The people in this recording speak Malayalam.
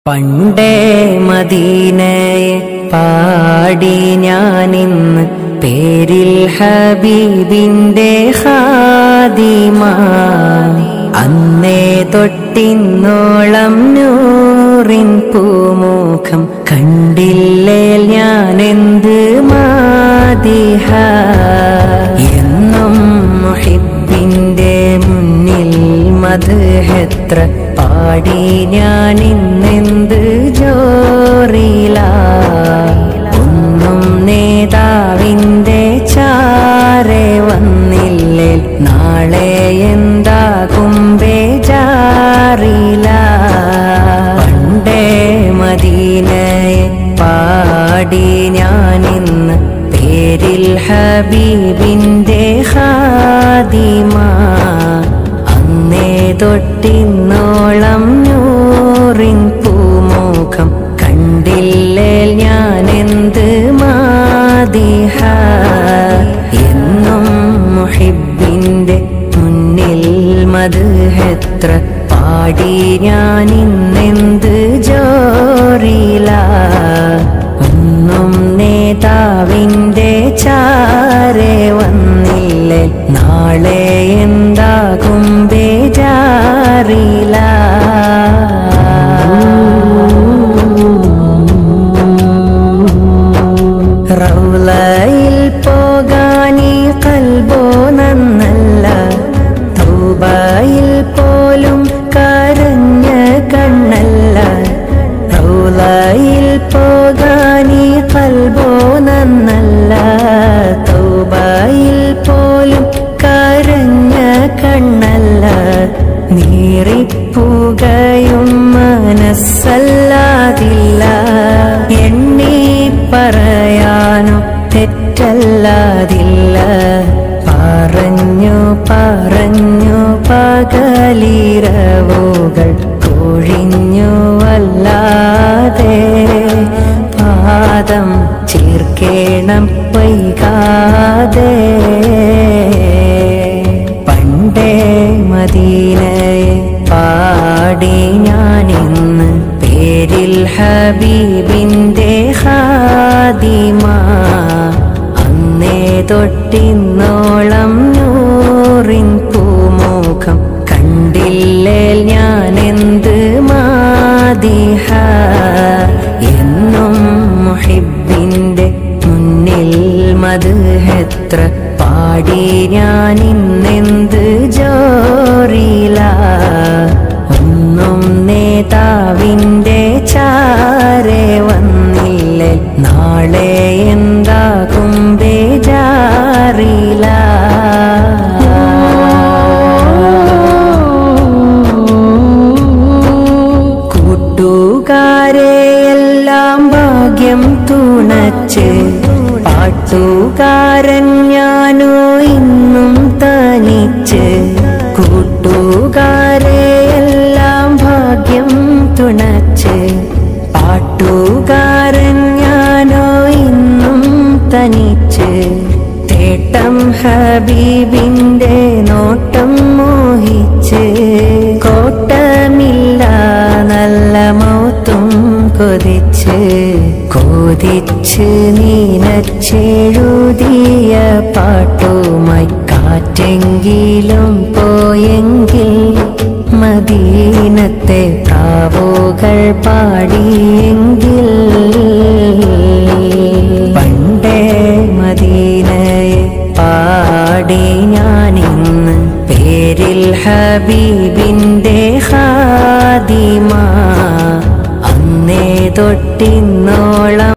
പണ്ടേ മദീനയെ പാടി ഞാനിന്ന് പേരിൽ ഹബീബിന്റെ ഹാദിമ അന്നേ തൊട്ടിന്നോളം നൂറിൻ പൂമുഖം കണ്ടില്ലേ ഞാൻ എന്ത് മാതിഹ എന്നും മുഹിബിന്റെ മുന്നിൽ മധുഹെത്ര പാടി ഞാൻ ഇന്നെന്ത് ജോറില ഒന്നും നേതാവിന്റെ ചാരെ വന്നില്ലേ നാളെ എന്താകും ബേജാറില പണ്ടേ മദീനയെ പാടി ഞാനിന്ന് പേരിൽ ഹബീബിന്റെ ഹാദിമ അന്നേ തൊട്ടിന്നോളം നൂറിൻ പൂമുഖം കണ്ടില്ലേ ഞാൻ എന്ത് മാതിഹ എന്നും മുഹിബിന്റെ മുന്നിൽ മധുഹെത്ര പാടി ഞാൻ ഇന്നെന്ത് ജോറില ഒന്നും നേതാവിന്റെ ചാരെ വന്നില്ലേ നാളെ എന്താകും ബേജാറില റൗലയിൽ പോകാനീ കൽബോ നന്നല്ല തൗബയിൽ പോലും കരഞ്ഞ കണ്ണല്ല റൗലയിൽ പോകാനീ കൽബോ നന്നല്ല തൗബയിൽ പോലും കരഞ്ഞ കണ്ണല്ല നീറിപ്പുകയും മനസ്സല്ലാതില്ല എണ്ണി പറയാനോ തെറ്റല്ലാതില്ല പറഞ്ഞു പറഞ്ഞു പകലിരവുകൾ കൊഴിഞ്ഞു വല്ലാതെ പാദം ചേർക്കേണം വൈകാതെ പണ്ടേ മദീനയെ പാടി ഞാനിന്ന് പേരിൽ ഹബീബിന്റെ ഹാദിമ അന്നേ തൊട്ടിന്നോളം നൂറിൻ പൂമുഖം കണ്ടില്ലേ ഞാൻ എന്ത് മാതിഹ എന്നും മുഹിബിന്റെ മുന്നിൽ മധുഹെത്ര പാടി ഞാൻ ഇന്നെന്ത് ജോറില ഒന്നും നേതാവിന്റെ ചാരെ വന്നില്ലേ നാളെ എന്താകും ബേജാറില കൂട്ടുകാരെ എല്ലാം ഭാഗ്യം തുണച്ച് പാട്ടുകാരൻ ഞാനോ ഇന്നും തനിച്ച് കൂട്ടുകാരെ എല്ലാം ഭാഗ്യം തുണച്ച് പാട്ടുകാരൻ ഞാനോ ഇന്നും തനിച്ച് തേട്ടം ഹബീബിന്റെ നോട്ടം മോഹിച്ച് കോട്ടമില്ല നല്ല മൗത്തും കൊതിച്ച് കൊതിച്ച് നീനച്ചെഴുതിയ പാട്ടുമായി കാറ്റെങ്കിലും പോയെങ്കിൽ മദീനത്തെ പ്രാവുകൾ പാടിയെങ്കിൽ പണ്ടേ മദീനയെ പാടി ഞാനിന്ന് പേരിൽ ഹബീബിന്റെ ഹാദിമ അന്നേ തൊട്ടിന്നോളം